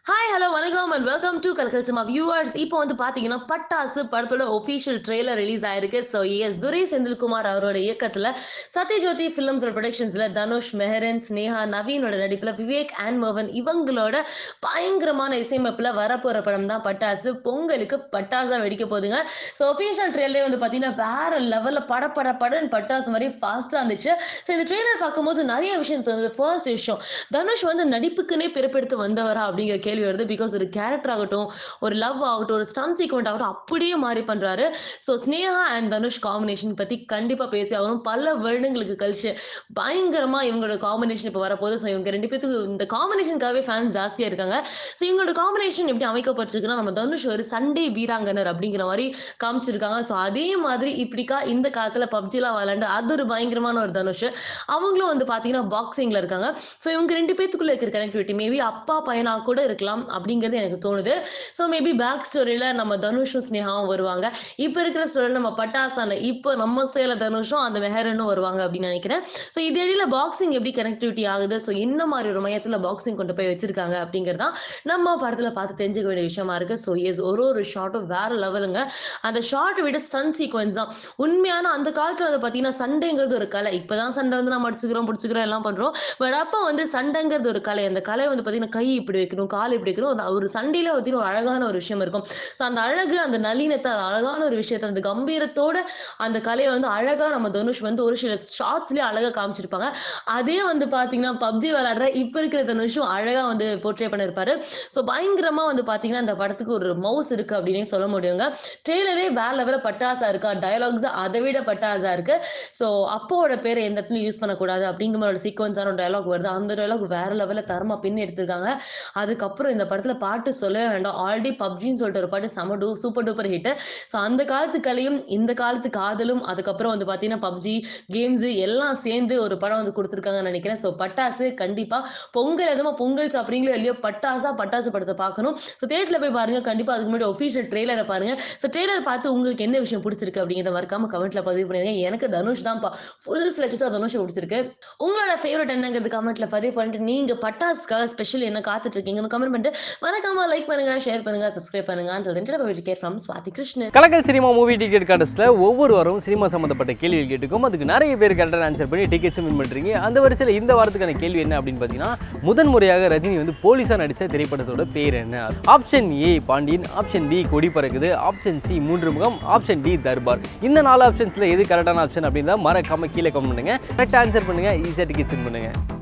hi hello வணக்கம் and welcome to கல்கல் சிமா வியூவர்ஸ் இப்போ வந்து பார்த்தீங்கன்னா பட்டாசு படத்தோட ஒஃபிஷியல் ட்ரெய்லர் ரிலீஸ் ஆயிருக்கு ஸோ எஸ் துரை செந்தில்குமார் அவரோட இயக்கத்தில் சத்யஜோதி ஃபிலிம்ஸோட ப்ரொடக்ஷன்ஸில் தனுஷ் மெஹரன் ஸ்னேஹா நவீனோட நடிப்பில் விவேக் அண்ட் மோகன் இவங்களோட பயங்கரமான இசையமைப்பில் வரப்போகிற படம் தான் பட்டாசு பொங்கலுக்கு பட்டாசா வெடிக்க போகுதுங்க ஸோ ஒஃபிஷியல் ட்ரெயிலே வந்து பார்த்தீங்கன்னா வேற லெவலில் பட பட படன்னு பட்டாசு மாதிரி ஃபாஸ்ட்டாக இருந்துச்சு ஸோ இந்த ட்ரெய்லர் பார்க்கும்போது நிறைய விஷயம் தோணுது ஃபர்ஸ்ட் விஷயம் தனுஷ் வந்து நடிப்புக்குன்னே பிறப்பெடுத்து வந்தவரா அப்படிங்கிற கேள்வி வருது பிகாஸ் ஒரு கேரக்டர் ஆகட்டும் ஒரு லவ் ஆகட்டும் ஒரு ஸ்டன் சீக்வெண்ட் ஆகட்டும் அப்படியே மாறி பண்றாரு so Sneha and Dhanush combination பத்தி கண்டிப்பா பேசி ஆகணும் பல வருடங்களுக்கு கழிச்சு பயங்கரமா இவங்களோட காம்பினேஷன் இப்போ வரப்போகுது ஸோ இவங்க ரெண்டு பேத்துக்கு இந்த காம்பினேஷனுக்காகவே ஃபேன்ஸ் ஜாஸ்தியா இருக்காங்க ஸோ இவங்களோட காம்பினேஷன் எப்படி அமைக்கப்பட்டிருக்குன்னா நம்ம தனுஷ் ஒரு சண்டே வீராங்கனர் அப்படிங்கிற மாதிரி காமிச்சிருக்காங்க ஸோ அதே மாதிரி இப்படிக்கா இந்த காலத்துல பப்ஜிலாம் விளாண்டு அது ஒரு பயங்கரமான ஒரு தனுஷ் அவங்களும் வந்து பாத்தீங்கன்னா பாக்ஸிங்ல இருக்காங்க ஸோ இவங்க ரெண்டு பேத்துக்குள்ள இருக்கிற கனெக்டிவிட்டி மேபி அப்பா பையனா கூட இருக்கலாம் அப்படிங்கிறது எனக்கு தோணுது ஸோ மேபி பேக் ஸ்டோரியில நம்ம தனுஷும் ஸ்னேகாவும் வருவாங்க இப்போ இருக்கிற ஸ்டோரியில் நம்ம பட்டாசான இப்போ நம்ம சேல தனுஷும் அந்த மெஹரனும் வருவாங்க அப்படின்னு நினைக்கிறேன் ஸோ இது இடையில பாக்ஸிங் எப்படி கனெக்டிவிட்டி ஆகுது ஸோ என்ன மாதிரி ஒரு மையத்தில் பாக்ஸிங் கொண்டு போய் வச்சிருக்காங்க அப்படிங்கிறது தான் நம்ம படத்தில் பார்த்து தெரிஞ்சுக்க வேண்டிய விஷயமா இருக்கு ஸோ எஸ் ஒரு ஒரு ஷாட்டும் வேற லெவலுங்க அந்த ஷார்ட் விட ஸ்டன் சீக்வன்ஸ் தான் உண்மையான அந்த காலத்தில் வந்து பார்த்தீங்கன்னா சண்டைங்கிறது ஒரு கலை இப்போதான் சண்டை வந்து நம்ம அடிச்சுக்கிறோம் பிடிச்சிக்கிறோம் எல்லாம் பண்ணுறோம் பட் அப்போ வந்து சண்டைங்கிறது ஒரு கலை அந்த கலை வந்து பார்த்தீங்கன்னா கை இப்படி வைக்கணும் கால் இப்படி வைக்கணும் ஒரு- ஒரு சண்டையில பார்த்தீங்கன்னா ஒரு அழகான ஒரு விஷயம் இருக்கும் ஸோ அந்த அழகு அந்த நளினத்தை அந்த அழகான ஒரு விஷயத்தை அந்த கம்பீரத்தோட அந்த கலையை வந்து அழகா நம்ம தனுஷ் வந்து ஒரு சில ஷார்ட்ஸ்லேயே அழகா காமிச்சிருப்பாங்க அதே வந்து பார்த்தீங்கன்னா பப்ஜி விளையாடுற இப்போ இருக்கிற தனுஷும் அழகா வந்து போர்ட்ரே பண்ணியிருப்பாரு ஸோ பயங்கரமா வந்து பார்த்தீங்கன்னா இந்த படத்துக்கு ஒரு மவுஸ் இருக்கு அப்படின்னே சொல்ல முடியுங்க ட்ரெய்லரே வேற லெவலில் பட்டாசா இருக்கா டயலாக்ஸ் அதை விட பட்டாசா இருக்கு ஸோ அப்போவோட பேரை எந்த இடத்துலையும் யூஸ் பண்ணக்கூடாது அப்படிங்கிற மாதிரி ஒரு சீக்வன்ஸான டயலாக் வருது அந்த டயலாக் வேற லெவலில் தரமா பின் எடுத்திருக்காங்க அதுக்கப்புறம் இந்த படத்துல பாட்டு சொல்லவே வேண்டாம் ஆல்ரெடி பப்ஜின்னு சொல்லிட்டு ஒரு பாட்டு செம too super duper hit so அந்த காலத்து கலையும் இந்த காலத்து காதலும் அதுக்கப்புறம் வந்து பார்த்தீங்கன்னா பப்ஜி கேம்ஸ் எல்லாம் சேர்ந்து ஒரு படம் வந்து கொடுத்துருக்காங்கன்னு நினைக்கிறேன் ஸோ பட்டாசு கண்டிப்பா பொங்கல் எதுவும் பொங்கல் சாப்பிட்றீங்களோ இல்லையோ பட்டாசா பட்டாசு படத்தை பார்க்கணும் ஸோ தேட்டரில் போய் பாருங்க கண்டிப்பா அதுக்கு முன்னாடி ஒஃபிஷியல் ட்ரெய்லரை பாருங்க ஸோ ட்ரெய்லர் பார்த்து உங்களுக்கு என்ன விஷயம் பிடிச்சிருக்கு அப்படிங்கிறத மறக்காம கமெண்ட்ல பதிவு பண்ணிருங்க எனக்கு தனுஷ் தான்ப்பா ஃபுல் ஃபிளெஜாக தனுஷ் பிடிச்சிருக்கு உங்களோட ஃபேவரட் என்னங்கிறது கமெண்ட்ல பதிவு பண்ணிட்டு நீங்க பட்டாசுக்காக ஸ்பெஷல் என்ன காத்துட்டு இருக்கீங்கன்னு கமெண்ட் பண்ணிட்டு மறக்காம லைக் பண்ணுங்க ஷேர் பண்ணுங்க சப்ஸ்கிரைப் பண்ணுங்க கேர் ஃப்ரம் ஸ்வாதி கிருஷ்ணன் கலக்கல் சினிமா மூவி டிக்கெட் கான்டெஸ்ட்டில் ஒவ்வொரு வாரம் சினிமா சம்மந்தப்பட்ட கேள்விகள் கேட்டுக்கும் அதுக்கு நிறைய பேர் கரெக்டாக ஆன்சர் பண்ணி டிக்கெட்ஸும் வின் பண்ணுறீங்க அந்த வரிசையில் இந்த வாரத்துக்கான கேள்வி என்ன அப்படின்னு பார்த்தீங்கன்னா முதன் முறையாக ரஜினி வந்து போலீஸாக நடித்த திரைப்படத்தோட பேர் என்ன option A Pandiyan option B Kodi Parakuthu option C மூன்று முகம் ஆப்ஷன் டி தர்பார் இந்த நாலு ஆப்ஷன்ஸில் எது கரெக்டான ஆப்ஷன் அப்படின்னு தான் மறக்காம கீழே கமெண்ட் பண்ணுங்க கரெக்டாக ஆன்சர் பண்ணுங்க ஈஸியாக டிக்கெட்ஸ் வின் பண்ணுங்க